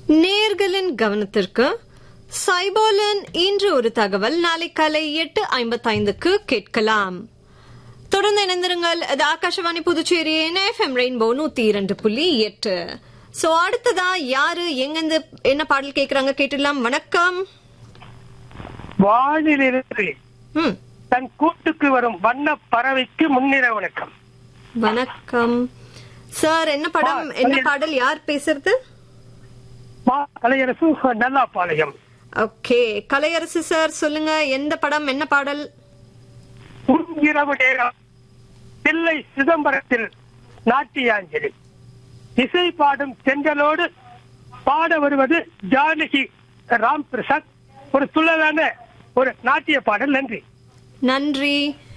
நேர்களின் கவனத்திற்கு சைபோலன் இன்று ஒரு தகவல் நாளை காலை எட்டு ஐம்பத்தைந்துக்கு கேட்கலாம் தொடர்ந்து இணைந்திருங்கள் அது ஆகாஷவாணி புதுச்சேரி எஃப்எம் ரெயின்போ நூத்தி இரண்டு புள்ளி எட்டு சோ அடுத்ததா யாரு எங்கிருந்து என்ன பாடல் கேக்குறாங்க கேட்டுடலாம் வணக்கம் வானிலிருந்து ம் தன் கூட்டுக்கு வரும் வண்ண பறவைக்கு முன்னிற வணக்கம் வணக்கம் சார் என்ன படம் ஆ, என்ன சொல்லுங்க. பாடல் யார் பேசுறது மா கலையரசு நல்லாப்பாளையம் ஓகே கலையரசு சார் சொல்லுங்க எந்த படம் என்ன பாடல் உன் இரவு நேரம் தில்லை சிதம்பரத்தில் நாட்டியாஞ்சலி இசை பாடும் செங்கலோடு பாட வருவது ஜானகி ராம் பிரசாத் ஒரு துள்ளலான ஒரு நாட்டிய பாடல் நன்றி நன்றி